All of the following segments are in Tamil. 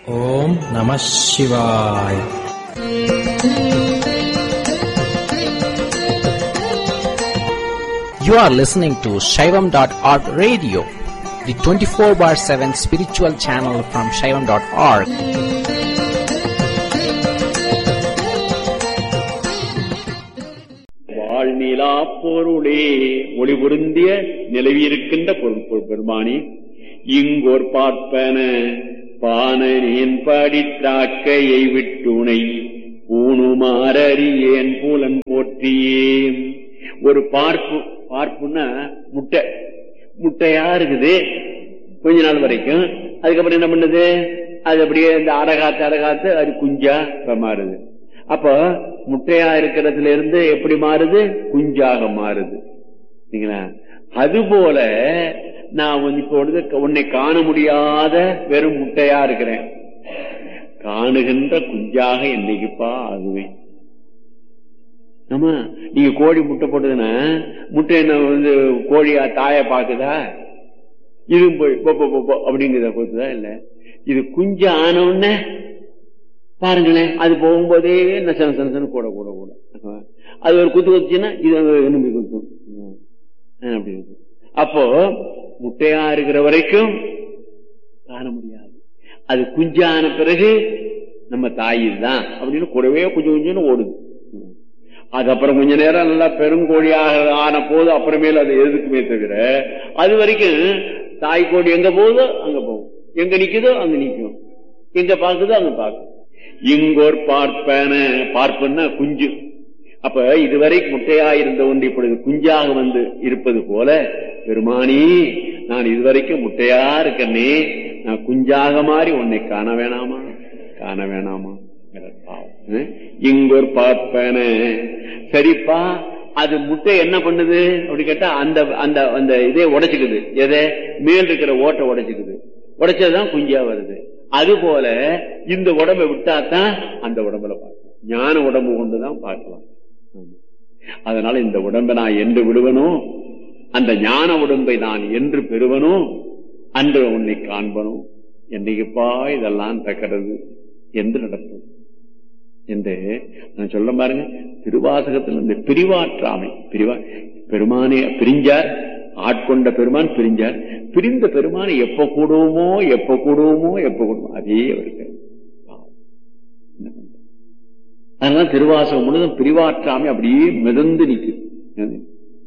ஓம் நம சிவாய் You are listening to Shaivam.org radio, the 24 bar 7 spiritual channel from Shaivam.org. வாழ்நிலா பொருளே ஒளி பொருந்திய நிலவியிருக்கின்ற பொருள் பொருள் பெருமானி இங்கோர் பார்ப்பன பானனேன் பாடித்தாக்கையை விட்டுணை பூணுமாறியேன் பூலன் போற்றியே ஒரு பார்ப்பு பார்ப்புன்னா முட்டை முட்டையா இருக்குது கொஞ்ச நாள் வரைக்கும் அதுக்கப்புறம் என்ன பண்ணுது அது அப்படியே இந்த அரகாத்து அரகாத்து அது குஞ்சா இப்ப மாறுது அப்ப முட்டையா இருக்கிறதுல இருந்து எப்படி மாறுது குஞ்சாக மாறுது சரிங்களா அது போல நான் வந்து இப்போ வந்து உன்னை காண முடியாத வெறும் முட்டையா இருக்கிறேன் காணுகின்ற குஞ்சாக என்னைக்குப்பா ஆகுவேன் ஆமா நீங்க கோழி முட்டை போட்டதுன்னா முட்டை என்ன வந்து கோழியா தாய பாக்குதா இதுவும் போய் பொ, பொ, பொ, பொ அப்படிங்கிறத பொறுத்துதா இல்ல இது குஞ்சு ஆன உடனே பாருங்களேன் அது போகும்போதே நசன சனசன கூட கூட கூட அது ஒரு குத்து குத்துச்சுன்னா இது எலும்பி குத்தும் ஆ, அப்படி இருக்கும் அப்போ முட்டையா இருக்கிற வரைக்கும் காண முடியாது அது குஞ்சான பிறகு நம்ம தாய் தான் அப்படின்னு கூடவே கொஞ்சம் கொஞ்சம் ஓடுது அதுக்கப்புறம் கொஞ்ச நேரம் நல்லா பெருங்கோழியாக ஆன போது அப்புறமேல அது எதுக்குமே தவிர அது வரைக்கும் தாய் கோழி எங்க போகுதோ அங்க போகும் எங்க நிக்குதோ அங்க நிக்கும் எங்க பாக்குதோ அங்க பார்க்கும் இங்கோர் பார்ப்பன பார்ப்பன்னா குஞ்சு அப்ப இதுவரை முட்டையா இருந்த ஒன்று இப்பொழுது குஞ்சாக வந்து இருப்பது போல பெருமானி நான் இதுவரைக்கும் முட்டையா இருக்கனே நான் குஞ்சாக மாறி உன்னை காண வேணாமா காண வேணாமா பாவம் இங்கொரு பார்ப்பன சரிப்பா அது முட்டை என்ன பண்ணுது அப்படி கேட்டா அந்த அந்த அந்த இதே உடைச்சுக்குது எதை மேல் இருக்கிற ஓட்டை உடைச்சுக்குது உடைச்சதுதான் குஞ்சா வருது அது போல இந்த உடம்பை விட்டாதான் அந்த உடம்புல பார்க்கலாம் ஞான உடம்பு கொண்டுதான் பார்க்கலாம் அதனால இந்த உடம்பை நான் என்று விடுவனோ அந்த ஞான உடம்பை நான் என்று பெறுவனோ அன்று உன்னை காண்பனோ என்னைக்குப்பா இதெல்லாம் தக்கிறது என்று நடக்கும் என்று நான் சொல்ல பாருங்க திருவாசகத்தில் இந்த பிரிவாற்றாமை பிரிவா பெருமானே பிரிஞ்சார் ஆட்கொண்ட பெருமான் பிரிஞ்சார் பிரிந்த பெருமானை எப்ப கூடுவோமோ எப்ப கூடுவோமோ எப்ப கூடுவோமோ அதே அவருக்கு அதனால திருவாசகம் முழுதும் பிரிவாற்றாமை அப்படியே மிதந்து நிற்குது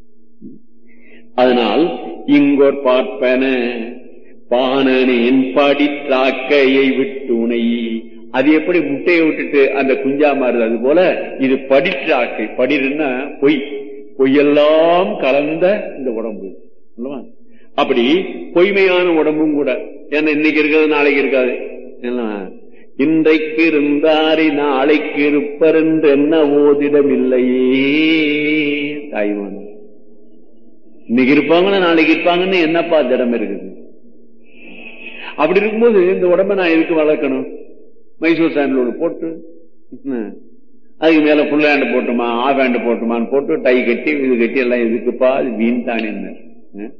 அதனால் இங்கோர் பார்ப்பன பானனேன் படித்தாக்கையை விட்டுணை அது எப்படி முட்டையை விட்டுட்டு அந்த குஞ்சா மாறுது அது போல இது படிற்றாக்கை படிருன்னா பொய் பொய்யெல்லாம் கலந்த இந்த உடம்பு அல்லவா அப்படி பொய்மையான உடம்பும் கூட ஏன்னா இன்னைக்கு இருக்கிறது நாளைக்கு இருக்காது இன்றைக்கு இருந்தாரி நாளைக்கு இருப்பர் என்று என்ன ஓதிடம் இல்லையே தாய்மான இன்னைக்கு இருப்பாங்களா நாளைக்கு இருப்பாங்கன்னு என்னப்பா திடம் இருக்குது அப்படி இருக்கும்போது இந்த உடம்ப நான் எதுக்கு வளர்க்கணும் மைசூர் சாண்டில் போட்டு அதுக்கு மேல புல் ஹேண்ட் போட்டுமா ஆஃப் ஹேண்ட் போட்டுமான்னு போட்டு டை கட்டி இது கட்டி எல்லாம் எதுக்குப்பா அது வீண் தானே